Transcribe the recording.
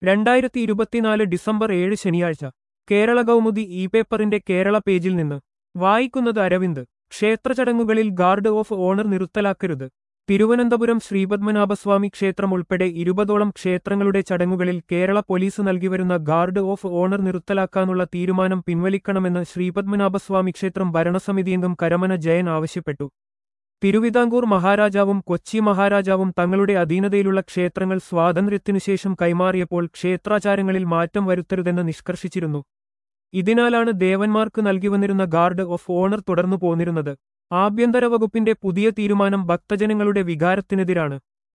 രണ്ടായിരത്തി ഇരുപത്തിനാല് ഡിസംബർ ഏഴ് ശനിയാഴ്ച കേരള കൗമുദി ഇ പേപ്പറിന്റെ കേരള പേജിൽ നിന്ന് വായിക്കുന്നത് അരവിന്ദ് ക്ഷേത്രചടങ്ങുകളിൽ ഗാർഡ് ഓഫ് ഓണർ നിർത്തലാക്കരുത് തിരുവനന്തപുരം ശ്രീപത്മനാഭസ്വാമി ക്ഷേത്രം ഉൾപ്പെടെ ഇരുപതോളം ക്ഷേത്രങ്ങളുടെ ചടങ്ങുകളിൽ കേരള പോലീസ് നൽകിവരുന്ന ഗാർഡ് ഓഫ് ഓണർ നിർത്തലാക്കാനുള്ള തീരുമാനം പിൻവലിക്കണമെന്ന് ശ്രീപത്മനാഭസ്വാമി ക്ഷേത്രം ഭരണസമിതിയംഗം കരമന ജയൻ ആവശ്യപ്പെട്ടു തിരുവിതാംകൂർ മഹാരാജാവും കൊച്ചി മഹാരാജാവും തങ്ങളുടെ അധീനതയിലുള്ള ക്ഷേത്രങ്ങൾ സ്വാതന്ത്ര്യത്തിനുശേഷം കൈമാറിയപ്പോൾ ക്ഷേത്രാചാരങ്ങളിൽ മാറ്റം വരുത്തരുതെന്ന് നിഷ്കർഷിച്ചിരുന്നു ഇതിനാലാണ് ദേവന്മാർക്ക് നൽകിവന്നിരുന്ന ഗാർഡ് ഓഫ് ഓണർ തുടർന്നു പോന്നിരുന്നത് ആഭ്യന്തര വകുപ്പിന്റെ പുതിയ തീരുമാനം ഭക്തജനങ്ങളുടെ വികാരത്തിനെതിരാണ്